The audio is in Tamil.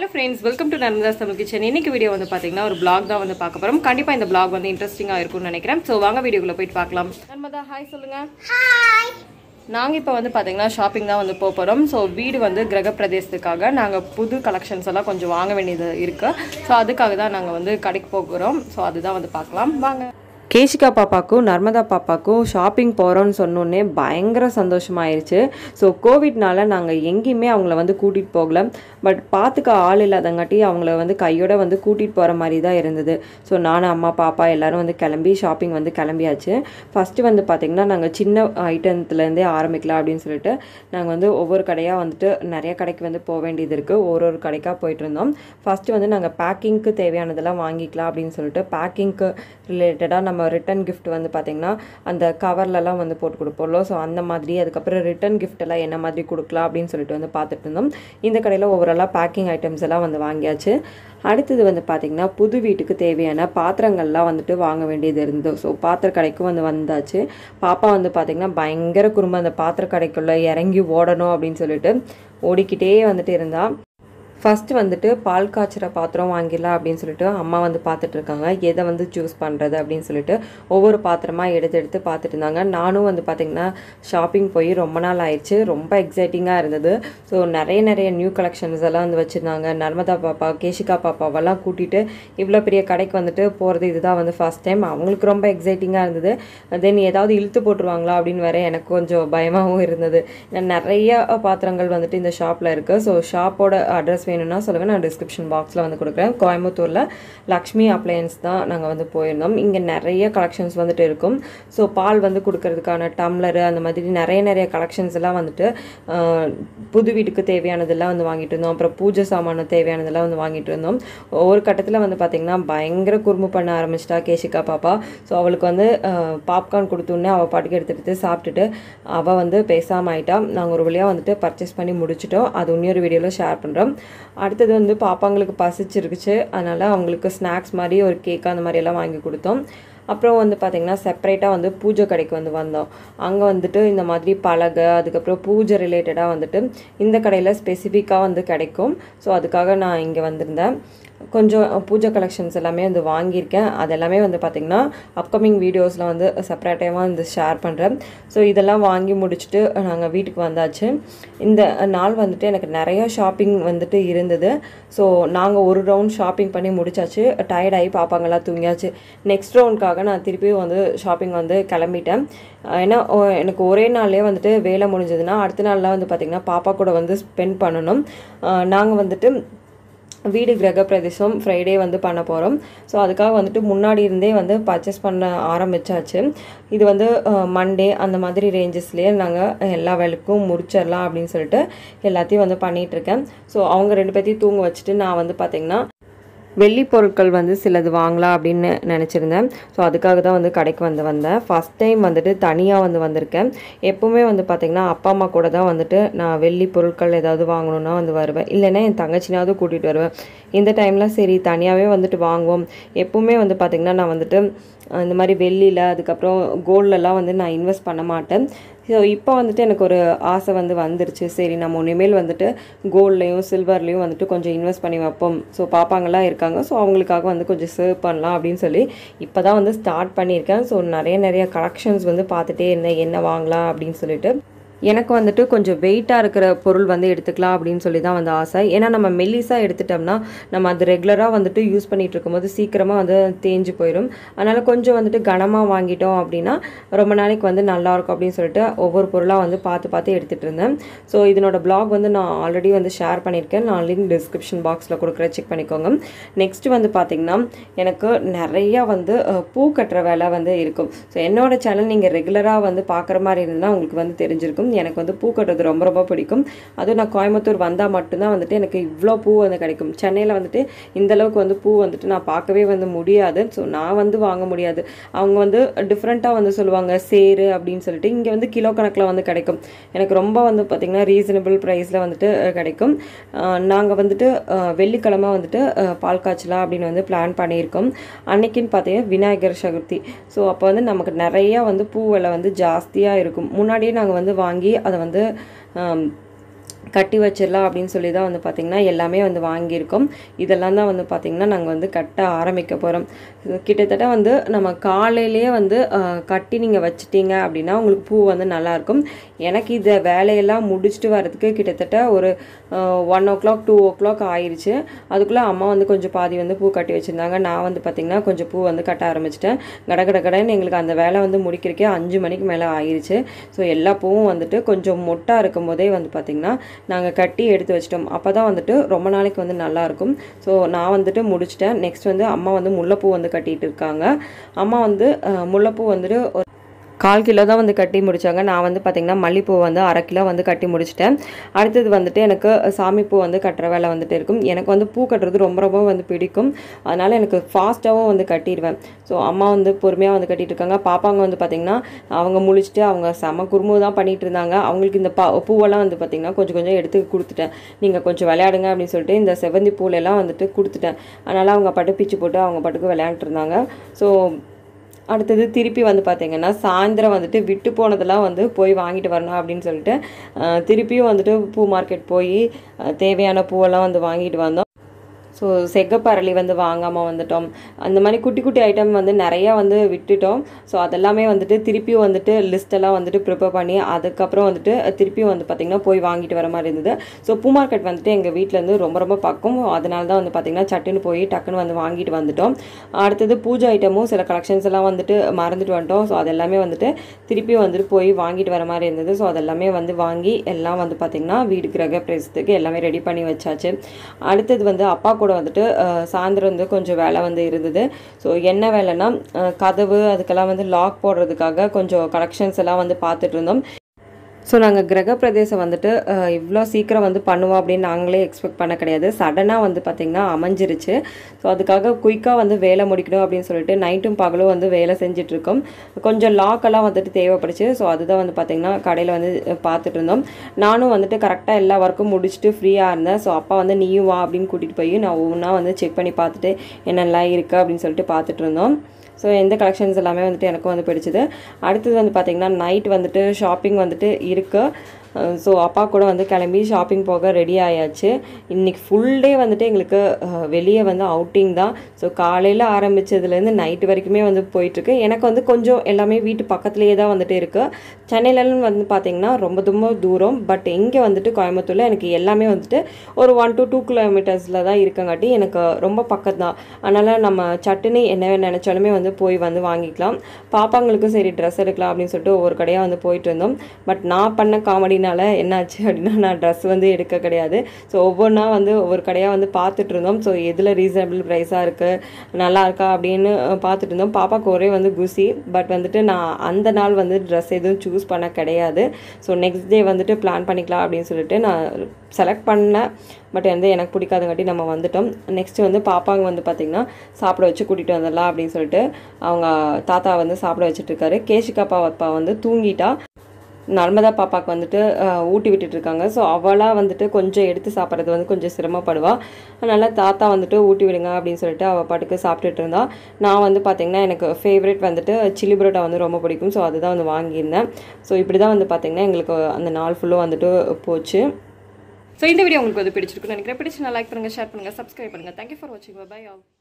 hello friends welcome to Narmada's Tamil kitchen இன்னைக்கு வீடியோ வந்து பார்த்தீங்கன்னா ஒரு blog தான் வந்து பார்க்க போகிறோம் கண்டிப்பாக இந்த blog வந்து இன்ட்ரெஸ்டிங்காக இருக்கும்னு நினைக்கிறேன் ஸோ வாங்க வீடியோக்குள்ள போயிட்டு பார்க்கலாம் நர்மதா ஹாய் சொல்லுங்க நாங்கள் இப்போ வந்து பார்த்தீங்கன்னா ஷாப்பிங் தான் வந்து போக போகிறோம் ஸோ வீடு வந்து கிரகப்பிரதேசத்துக்காக நாங்கள் புது கலெக்ஷன்ஸ் எல்லாம் கொஞ்சம் வாங்க வேண்டியது இருக்குது ஸோ அதுக்காக தான் நாங்கள் வந்து கடைக்கு போகிறோம் ஸோ அதுதான் வந்து பார்க்கலாம் வாங்க கேஷிகா பாப்பாக்கும் நர்மதா பாப்பாக்கும் ஷாப்பிங் போகிறோன்னு சொன்னோன்னே பயங்கர சந்தோஷமாயிருச்சு ஸோ கோவிட்னால நாங்கள் எங்கேயுமே அவங்கள வந்து கூட்டிகிட்டு போகல பட் பார்த்துக்க ஆள் இல்லாதங்காட்டி அவங்கள வந்து கையோட வந்து கூட்டிகிட்டு போகிற மாதிரி தான் இருந்தது ஸோ நானும் அம்மா பாப்பா எல்லாரும் வந்து கிளம்பி ஷாப்பிங் வந்து கிளம்பியாச்சு ஃபஸ்ட்டு வந்து பார்த்திங்கன்னா நாங்கள் சின்ன ஐட்டத்துலேருந்தே ஆரம்பிக்கலாம் அப்படின்னு சொல்லிட்டு நாங்கள் வந்து ஒவ்வொரு கடையாக வந்துட்டு நிறைய கடைக்கு வந்து போக வேண்டியது இருக்குது ஒரு ஒரு கடைக்காக போயிட்டு இருந்தோம் ஃபஸ்ட்டு வந்து நாங்கள் பேக்கிங்க்கு தேவையானதெல்லாம் வாங்கிக்கலாம் அப்படின்னு சொல்லிட்டு பேக்கிங்க்கு ரிலேட்டடாக நம்ம ரிட்டன் gift வந்து பார்த்திங்கன்னா அந்த கவர்லலாம் வந்து போட்டு கொடுப்போம்ல ஸோ அந்த மாதிரி அதுக்கப்புறம் ரிட்டன் gift எல்லாம் என்ன மாதிரி கொடுக்கலாம் அப்படின்னு சொல்லிட்டு வந்து பார்த்துட்டு இருந்தோம் இந்த கடையில் ஓவராலாக பேக்கிங் ஐட்டம்ஸ் எல்லாம் வந்து வாங்கியாச்சு அடுத்தது வந்து பார்த்திங்கன்னா புது வீட்டுக்கு தேவையான பாத்திரங்கள்லாம் வந்துட்டு வாங்க வேண்டியது இருந்தது ஸோ பாத்திர கடைக்கும் வந்து வந்தாச்சு பாப்பா வந்து பார்த்திங்கன்னா பயங்கர குறும்ப அந்த பாத்திர கடைக்குள்ளே இறங்கி ஓடணும் அப்படின்னு சொல்லிட்டு ஓடிக்கிட்டே வந்துட்டு இருந்தா ஃபஸ்ட்டு வந்துட்டு பால் காய்ச்சுற பாத்திரம் வாங்கிடலாம் அப்படின்னு சொல்லிட்டு அம்மா வந்து பார்த்துட்டு இருக்காங்க எதை வந்து சூஸ் பண்ணுறது அப்படின்னு சொல்லிட்டு ஒவ்வொரு பாத்திரமாக எடுத்து எடுத்து பார்த்துட்டு இருந்தாங்க நானும் வந்து பார்த்திங்கன்னா ஷாப்பிங் போய் ரொம்ப நாள் ஆயிடுச்சு ரொம்ப எக்ஸைட்டிங்காக இருந்தது ஸோ நிறைய நிறைய நியூ கலெக்ஷன்ஸ் எல்லாம் வந்து வச்சுருந்தாங்க நர்மதா பாப்பா கேஷிகா பாப்பாவெல்லாம் கூட்டிகிட்டு இவ்வளோ பெரிய கடைக்கு வந்துட்டு போகிறது இதுதான் வந்து ஃபஸ்ட் டைம் அவங்களுக்கு ரொம்ப எக்ஸைட்டிங்காக இருந்தது தென் ஏதாவது இழுத்து போட்டுருவாங்களா அப்படின்னு வேற எனக்கு கொஞ்சம் பயமாகவும் இருந்தது ஏன்னா நிறைய பாத்திரங்கள் வந்துட்டு இந்த ஷாப்பில் இருக்குது ஸோ ஷாப்போட அட்ரஸ் வேணும்னா சொல்லுங்கள் நான் டிஸ்கிரிப்ஷன் பாக்ஸில் வந்து கொடுக்குறேன் கோயம்புத்தூரில் லக்ஷ்மி அப்ளையன்ஸ் தான் நாங்கள் வந்து போயிருந்தோம் இங்கே நிறைய கலெக்ஷன்ஸ் வந்துட்டு இருக்கும் ஸோ பால் வந்து கொடுக்கறதுக்கான டம்ளரு அந்த மாதிரி நிறைய நிறைய கலெக்ஷன்ஸ் எல்லாம் வந்துட்டு ஆஹ், புது வீட்டுக்கு தேவையானதெல்லாம் வந்து வாங்கிட்டு இருந்தோம் அப்புறம் பூஜை சாமான தேவையானதெல்லாம் வந்து வாங்கிட்டு இருந்தோம் ஒரு கட்டத்தில் வந்து பார்த்திங்கன்னா பயங்கர குறும்பு பண்ண ஆரம்பிச்சிட்டா கேஷிகா பாப்பா ஸோ அவளுக்கு வந்து பாப்கார்ன் கொடுத்தோன்னே அவள் பாட்டுக்கு எடுத்து எடுத்து சாப்பிட்டுட்டு அவள் வந்து பேசாமல் ஆயிட்டா நாங்கள் ஒரு வழியாக வந்துட்டு பர்ச்சேஸ் பண்ணி முடிச்சிட்டோம் அது இன்னொரு வீடியோவில் ஷேர் பண்ணுறோம் அடுத்தது வந்து பாப்பாங்களுக்கு பசிச்சிருக்குச்சு அதனால் அவங்களுக்கு ஸ்நாக்ஸ் மாதிரி ஒரு கேக் அந்த மாதிரி எல்லாம் வாங்கி கொடுத்தோம் அப்புறம் வந்து பார்த்திங்கன்னா செப்பரேட்டாக வந்து பூஜை கடைக்கு வந்து வந்தோம் அங்கே வந்துட்டு இந்த மாதிரி பலகை அதுக்கப்புறம் பூஜை ரிலேட்டடாக வந்துட்டு இந்த கடையில் ஸ்பெசிஃபிக்காக வந்து கிடைக்கும் ஸோ அதுக்காக நான் இங்கே வந்திருந்தேன் கொஞ்சம் பூஜை கலெக்ஷன்ஸ் எல்லாமே வந்து வாங்கியிருக்கேன் அது எல்லாமே வந்து பார்த்திங்கன்னா அப்கமிங் வீடியோஸில் வந்து செப்பரேட்டாக வந்து ஷேர் பண்ணுறேன் ஸோ இதெல்லாம் வாங்கி முடிச்சுட்டு நாங்கள் வீட்டுக்கு வந்தாச்சு இந்த நாள் வந்துட்டு எனக்கு நிறைய ஷாப்பிங் வந்துட்டு இருந்தது ஸோ நாங்கள் ஒரு ரவுண்ட் ஷாப்பிங் பண்ணி முடிச்சாச்சு டயர்டாகி பாப்பாங்கெல்லாம் தூங்கியாச்சு நெக்ஸ்ட் ரவுண்டுக்காக நான் திருப்பியும் வந்து ஷாப்பிங் வந்து கிளம்பிட்டேன் ஏன்னா ஓ- எனக்கு ஒரே நாள்லேயே வந்துட்டு வேலை முடிஞ்சதுன்னா அடுத்த நாள்லாம் வந்து பார்த்திங்கன்னா பாப்பா கூட வந்து ஸ்பெண்ட் பண்ணணும் நாங்கள் வந்துட்டு வீடு கிரகப்பிரவேசம் ஃப்ரைடே வந்து பண்ண போகிறோம் ஸோ அதுக்காக வந்துட்டு முன்னாடி இருந்தே வந்து பர்ச்சேஸ் பண்ண ஆரம்பிச்சாச்சு இது வந்து மண்டே அந்த மாதிரி ரேஞ்சஸ்லேயே நாங்கள் எல்லா வேலைக்கும் முடிச்சிடலாம் அப்படின்னு சொல்லிட்டு எல்லாத்தையும் வந்து பண்ணிகிட்டு இருக்கேன் ஸோ அவங்க ரெண்டு பேர்த்தையும் தூங்க வச்சுட்டு நான் வந்து பார்த்திங்கன்னா வெள்ளி பொருட்கள் வந்து சிலது வாங்கலாம் அப்படின்னு நினச்சிருந்தேன் ஸோ அதுக்காக தான் வந்து கடைக்கு வந்து வந்தேன் ஃபஸ்ட் டைம் வந்துட்டு தனியாக வந்து வந்திருக்கேன் எப்போவுமே வந்து பார்த்திங்கன்னா அப்பா அம்மா கூட தான் வந்துட்டு நான் வெள்ளி பொருட்கள் ஏதாவது வாங்கணுன்னா வந்து வருவேன் இல்லைன்னா என் தங்கச்சினாவது கூட்டிகிட்டு வருவேன் இந்த டைமில் சரி தனியாகவே வந்துட்டு வாங்குவோம் எப்போவுமே வந்து பார்த்திங்கன்னா நான் வந்துட்டு அஹ், இந்த மாதிரி வெள்ளியில் அதுக்கப்புறம் கோல்ட்லலாம் வந்து நான் இன்வெஸ்ட் பண்ண மாட்டேன் ஸோ இப்போ வந்துட்டு எனக்கு ஒரு ஆசை வந்து வந்துருச்சு சரி நம்ம இனிமேல் வந்துட்டு கோல்ட்லேயும் சில்வர்லேயும் வந்துட்டு கொஞ்சம் இன்வெஸ்ட் பண்ணி வைப்போம் ஸோ பாப்பாங்கெல்லாம் இருக்காங்க ஸோ அவங்களுக்காக வந்து கொஞ்சம் சேவ் பண்ணலாம் அப்படின்னு சொல்லி இப்போ தான் வந்து ஸ்டார்ட் பண்ணியிருக்கேன் ஸோ நிறைய நிறைய கலெக்ஷன்ஸ் வந்து பார்த்துட்டே இருந்தேன் என்ன வாங்கலாம் அப்படின்னு சொல்லிட்டு எனக்கு வந்துட்டு கொஞ்சம் வெயிட்டாக இருக்கிற பொருள் வந்து எடுத்துக்கலாம் அப்படின்னு சொல்லி தான் வந்து ஆசை ஏன்னா நம்ம மெல்லிஸாக எடுத்துட்டோம்னா நம்ம அது ரெகுலராக வந்துட்டு யூஸ் பண்ணிட்டு இருக்கும்போது சீக்கிரமாக வந்து தேஞ்சு போயிடும் அதனால் கொஞ்சம் வந்துட்டு கனமாக வாங்கிட்டோம் அப்படின்னா ரொம்ப நாளைக்கு வந்து நல்லா இருக்கும் அப்படின்னு சொல்லிட்டு ஒவ்வொரு பொருளாக வந்து பார்த்து பார்த்து எடுத்துகிட்டு இருந்தேன் ஸோ இதனோட பிளாக் வந்து நான் ஆல்ரெடி வந்து ஷேர் பண்ணியிருக்கேன் நான் லிங்க் டிஸ்கிரிப்ஷன் பாக்ஸில் கொடுக்குற செக் பண்ணிக்கோங்க நெக்ஸ்ட் வந்து பார்த்திங்கன்னா எனக்கு நிறையா வந்து அஹ், பூ கட்டுற வேலை வந்து இருக்கும் ஸோ என்னோட சேனல் நீங்கள் ரெகுலராக வந்து பார்க்குற மாதிரி இருந்ததுன்னா உங்களுக்கு வந்து தெரிஞ்சிருக்கும் எனக்கு வந்து பூ கட்டுறது ரொம்ப ரொம்ப பிடிக்கும் அதுவும் நான் கோயம்புத்தூர் வந்தால் மட்டும்தான் வந்துட்டு எனக்கு இவ்வளோ பூ வந்து கிடைக்கும் சென்னையில் வந்துட்டு இந்த அளவுக்கு வந்து பூ வந்துட்டு நான் பார்க்கவே வந்து முடியாது ஸோ நான் வந்து வாங்க முடியாது அவங்க வந்து டிஃப்ரெண்ட்டாக வந்து சொல்லுவாங்க சேரு அப்படின்னு சொல்லிட்டு இங்கே வந்து கிலோ கணக்கில் வந்து கிடைக்கும் எனக்கு ரொம்ப வந்து பார்த்திங்கன்னா ரீசனபிள் ப்ரைஸில் வந்துட்டு அஹ், கிடைக்கும் நாங்கள் வந்துட்டு அஹ், வெள்ளிக்கிழமை வந்துட்டு அஹ், பால் காய்ச்சலாம் அப்படின்னு வந்து பிளான் பண்ணியிருக்கோம் அன்னைக்குன்னு பார்த்தீங்கன்னா விநாயகர் சதுர்த்தி ஸோ அப்போ வந்து நமக்கு நிறையா வந்து பூ விலை வந்து ஜாஸ்தியாக இருக்கும் முன்னாடியே நாங்கள் வந்து வாங்கி அதை வந்து ஆம், கட்டி வச்சிடலாம் அப்படின்னு சொல்லி தான் வந்து பார்த்திங்கன்னா எல்லாமே வந்து வாங்கியிருக்கோம் இதெல்லாம் தான் வந்து பார்த்திங்கன்னா நாங்கள் வந்து கட்ட ஆரம்பிக்க போகிறோம் கிட்டத்தட்ட வந்து நம்ம காலையிலேயே வந்து அஹ், கட்டி நீங்கள் வச்சிட்டீங்க அப்படின்னா உங்களுக்கு பூ வந்து நல்லாயிருக்கும் எனக்கு இதை வேலையெல்லாம் முடிச்சுட்டு வரதுக்கு கிட்டத்தட்ட ஒரு one o'clock two o'clock ஆயிடுச்சு அதுக்குள்ளே அம்மா வந்து கொஞ்சம் பாதி வந்து பூ கட்டி வச்சுருந்தாங்க நான் வந்து பார்த்திங்கன்னா கொஞ்சம் பூ வந்து கட்ட ஆரம்பிச்சிட்டேன் கட கட கடன்னு எங்களுக்கு அந்த வேலை வந்து முடிக்கிறக்கே அஞ்சு மணிக்கு மேலே ஆயிடுச்சு ஸோ எல்லா பூவும் வந்துட்டு கொஞ்சம் மொட்டாக இருக்கும் போதே வந்து பார்த்திங்கன்னா நாங்கள் கட்டி எடுத்து வச்சிட்டோம் அப்போ தான் வந்துட்டு ரொம்ப நாளைக்கு வந்து நல்லாயிருக்கும் ஸோ நான் வந்துட்டு முடிச்சிட்டேன் நெக்ஸ்ட் வந்து அம்மா வந்து முல்லைப்பூ வந்து கட்டிட்டு இருக்காங்க அம்மா வந்து அஹ், முல்லைப்பூ வந்துட்டு ஒரு கால் கிலோ தான் வந்து கட்டி முடிச்சாங்க நான் வந்து பார்த்திங்கன்னா மல்லிப்பூ வந்து அரை கிலோ வந்து கட்டி முடிச்சிட்டேன் அடுத்தது வந்துட்டு எனக்கு சாமி பூ வந்து கட்டுற வேலை வந்துட்டு இருக்கும் எனக்கு வந்து பூ கட்டுறது ரொம்ப ரொம்ப வந்து பிடிக்கும் அதனால் எனக்கு ஃபாஸ்ட்டாகவும் வந்து கட்டிடுவேன் ஸோ அம்மா வந்து பொறுமையாக வந்து கட்டிட்டு இருக்காங்க பாப்பாங்க வந்து பார்த்திங்கன்னா அவங்க முழிச்சிட்டு அவங்க செம குறும்பு தான் பண்ணிட்டு இருந்தாங்க அவங்களுக்கு இந்த பா பூவெல்லாம் வந்து பார்த்திங்கன்னா கொஞ்சம் கொஞ்சம் எடுத்து கொடுத்துட்டேன் நீங்கள் கொஞ்சம் விளையாடுங்க அப்படின்னு சொல்லிட்டு இந்த செவந்தி பூலெல்லாம் வந்துட்டு கொடுத்துட்டேன் அதனால் அவங்க பாட்டு பிச்சு போட்டு அவங்க பாட்டுக்கு விளையாண்டுட்டு இருந்தாங்க ஸோ அடுத்தது திருப்பி வந்து பார்த்தீங்கன்னா சாயந்தரம் வந்துட்டு விட்டு போனதெல்லாம் வந்து போய் வாங்கிட்டு வரணும் அப்படின்னு சொல்லிட்டு அஹ், திருப்பியும் வந்துட்டு பூ மார்க்கெட் போய் அஹ், தேவையான பூவெல்லாம் வந்து வாங்கிட்டு வந்தோம் ஸோ செக்கப்பரளி வந்து வாங்காமல் வந்துட்டோம் அந்த மாதிரி குட்டி குட்டி ஐட்டம் வந்து நிறையா வந்து விட்டுட்டோம் ஸோ அதெல்லாமே வந்துட்டு திருப்பியும் வந்துட்டு லிஸ்ட்டெல்லாம் வந்துட்டு ப்ரிப்பேர் பண்ணி அதுக்கப்புறம் வந்துட்டு திருப்பியும் வந்து பார்த்திங்கன்னா போய் வாங்கிட்டு வர மாதிரி இருந்தது ஸோ பூ மார்க்கெட் வந்துட்டு எங்கள் வீட்டிலேருந்து ரொம்ப ரொம்ப பக்கம் அதனால தான் வந்து பார்த்திங்கன்னா சட்டுன்னு போய் டக்குன்னு வந்து வாங்கிட்டு வந்துட்டோம் அடுத்தது பூஜை ஐட்டமும் சில கலெக்ஷன்ஸ் எல்லாம் வந்துட்டு மறந்துட்டு வந்துட்டோம் ஸோ அதெல்லாமே வந்துட்டு திருப்பியும் வந்துட்டு போய் வாங்கிட்டு வர மாதிரி இருந்தது ஸோ அதெல்லாமே வந்து வாங்கி எல்லாம் வந்து பார்த்திங்கன்னா வீடு கிரக பிரவேசத்துக்கு எல்லாமே ரெடி பண்ணி வச்சாச்சு அடுத்தது வந்து அப்பா கூட வந்துட்டு அஹ், சாயந்தரம் வந்து கொஞ்சம் வேலை வந்து இருந்தது ஸோ என்ன வேலைன்னா அஹ், கதவு அதுக்கெல்லாம் வந்து லாக் போடுறதுக்காக கொஞ்சம் கலெக்ஷன்ஸ் எல்லாம் வந்து பார்த்துட்டு இருந்தோம் ஸோ நாங்கள் கிரகப்பிரதேசம் வந்துட்டு இவ்வளோ சீக்கிரம் வந்து பண்ணுவோம் அப்படின்னு நாங்களே எக்ஸ்பெக்ட் பண்ண கிடையாது சடனாக வந்து பார்த்திங்கன்னா அமைஞ்சிருச்சு ஸோ அதுக்காக குயிக்காக வந்து வேலை முடிக்கணும் அப்படின்னு சொல்லிட்டு நைட்டும் பகலும் வந்து வேலை செஞ்சுட்டு இருக்கோம் கொஞ்சம் லாக்கெல்லாம் வந்துட்டு தேவைப்படுச்சு ஸோ அதுதான் வந்து பார்த்திங்கன்னா கடையில் வந்து அஹ், பார்த்துட்டு இருந்தோம் நானும் வந்துட்டு கரெக்டாக எல்லா ஒர்க்கும் முடிச்சுட்டு ஃப்ரீயாக இருந்தேன் ஸோ அப்பா வந்து நீயும் வா அப்படின்னு கூட்டிகிட்டு போய் நான் ஒவ்வொன்றா வந்து செக் பண்ணி பார்த்துட்டு என்னெல்லாம் இருக்குது அப்படின்னு சொல்லிட்டு பார்த்துட்டு இருந்தோம் ஸோ எந்த கலெக்ஷன்ஸ் எல்லாமே வந்துட்டு எனக்கும் வந்து பிடிச்சது அடுத்தது வந்து பார்த்திங்கன்னா நைட் வந்துட்டு ஷாப்பிங் வந்துட்டு இருக்குது ஸோ அப்பா கூட வந்து கிளம்பி ஷாப்பிங் போக ரெடி ஆயாச்சு இன்றைக்கி ஃபுல் டே வந்துட்டு எங்களுக்கு அஹ், வெளியே வந்து அவுட்டிங் தான் ஸோ காலையில் ஆரம்பித்ததுலேருந்து நைட்டு வரைக்குமே வந்து போயிட்டுருக்கு எனக்கு வந்து கொஞ்சம் எல்லாமே வீட்டு பக்கத்துலேயே தான் வந்துட்டு இருக்குது சென்னையிலன்னு வந்து பார்த்திங்கன்னா ரொம்ப ரொம்ப தூரம் பட் இங்கே வந்துட்டு கோயம்புத்தூரில் எனக்கு எல்லாமே வந்துட்டு ஒரு ஒன் to டூ கிலோமீட்டர்ஸில் தான் இருக்கங்காட்டி எனக்கு ரொம்ப பக்கம் தான் அதனால் நம்ம சட்டுன்னு என்ன நினச்சாலுமே வந்து போய் வந்து வாங்கிக்கலாம் பாப்பாங்களுக்கும் சரி ட்ரெஸ் எடுக்கலாம் அப்படின்னு சொல்லிட்டு ஒவ்வொரு கடையாக வந்து போயிட்டு இருந்தோம் பட் நான் பண்ண காமெடினால என்னாச்சு அப்படின்னா நான் ட்ரெஸ் வந்து எடுக்க கிடையாது ஸோ ஒவ்வொன்றா வந்து ஒவ்வொரு கடையாக வந்து பார்த்துட்டு இருந்தோம் ஸோ எதில் ரீசனபிள் ப்ரைஸாக இருக்குது நல்லா இருக்கா அப்படின்னு அஹ், பார்த்துட்டு இருந்தோம் பாப்பாக்கு ஒரே வந்து குசி பட் வந்துட்டு நான் அந்த நாள் வந்து ட்ரெஸ் எதுவும் சூஸ் பண்ண கிடையாது ஸோ நெக்ஸ்ட் டே வந்துட்டு பிளான் பண்ணிக்கலாம் அப்படின்னு சொல்லிட்டு நான் செலக்ட் பண்ணேன் பட் வந்து எனக்கு பிடிக்காதங்காட்டி நம்ம வந்துட்டோம் நெக்ஸ்ட் வந்து பாப்பாங்க வந்து பார்த்திங்கன்னா சாப்பிட வச்சு கூட்டிகிட்டு வந்துடலாம் அப்படின்னு சொல்லிட்டு அவங்க தாத்தா வந்து சாப்பிட வச்சுட்டு இருக்காரு கேஷிகா பாப்பா வந்து தூங்கிட்டா நர்மதா பாப்பாக்கு வந்துட்டு அஹ், ஊட்டி விட்டுட்டு இருக்காங்க ஸோ அவளாக வந்துட்டு கொஞ்சம் எடுத்து சாப்பிட்றது வந்து கொஞ்சம் சிரமப்படுவா அதனால் தாத்தா வந்துட்டு ஊட்டி விடுங்க அப்படின்னு சொல்லிட்டு அவள் பாட்டுக்கு சாப்பிட்டுட்டு இருந்தா நான் வந்து பார்த்திங்கன்னா எனக்கு ஃபேவரட் வந்துட்டு சில்லி பரோட்டா வந்து ரொம்ப பிடிக்கும் ஸோ அதுதான் வந்து வாங்கியிருந்தேன் ஸோ இப்படி தான் வந்து பார்த்திங்கன்னா எங்களுக்கு அந்த நாள் ஃபுல்லும் வந்துட்டு போச்சு ஸோ இந்த வீடியோ உங்களுக்கு வந்து பிடிச்சிருக்குன்னு நினைக்கிறேன் பிடிச்சி லைக் பண்ணுங்கள் ஷேர் பண்ணுங்கள் சப்ஸ்கிரைப் பண்ணுங்கள் தேங்க்யூ ஃபார் வாட்சிங் பை ஆல்